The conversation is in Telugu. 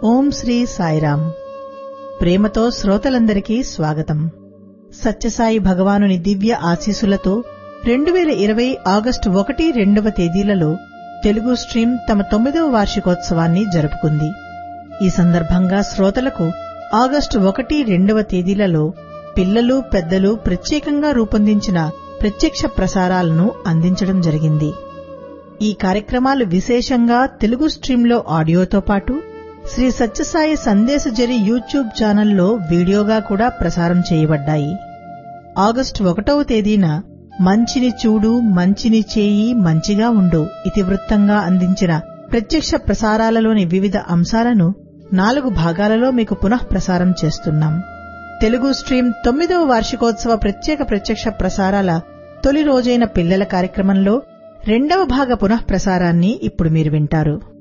ఓం శ్రీ సాయిరామ్ ప్రేమతో శ్రోతలందరికీ స్వాగతం సత్యసాయి భగవానుని దివ్య ఆశీసులతో రెండు వేల ఇరవై ఆగస్టు ఒకటి రెండవ తేదీలలో తెలుగు స్ట్రీమ్ తమ తొమ్మిదవ వార్షికోత్సవాన్ని జరుపుకుంది ఈ సందర్భంగా శ్రోతలకు ఆగస్టు ఒకటి రెండవ తేదీలలో పిల్లలు పెద్దలు ప్రత్యేకంగా రూపొందించిన ప్రత్యక్ష ప్రసారాలను అందించడం జరిగింది ఈ కార్యక్రమాలు విశేషంగా తెలుగు స్ట్రీంలో ఆడియోతో పాటు శ్రీ సత్యసాయి సందేశజరి యూట్యూబ్ ఛానల్లో వీడియోగా కూడా ప్రసారం చేయబడ్డాయి ఆగస్టు ఒకటవ తేదీన మంచిని చూడు మంచిని చేయి మంచిగా ఉండు ఇతివృత్తంగా అందించిన ప్రత్యక్ష ప్రసారాలలోని వివిధ అంశాలను నాలుగు భాగాలలో మీకు పునః ప్రసారం చేస్తున్నాం తెలుగు స్ట్రీమ్ తొమ్మిదవ వార్షికోత్సవ ప్రత్యేక ప్రత్యక్ష ప్రసారాల తొలి రోజైన పిల్లల కార్యక్రమంలో రెండవ భాగ పునః ప్రసారాన్ని ఇప్పుడు మీరు వింటారు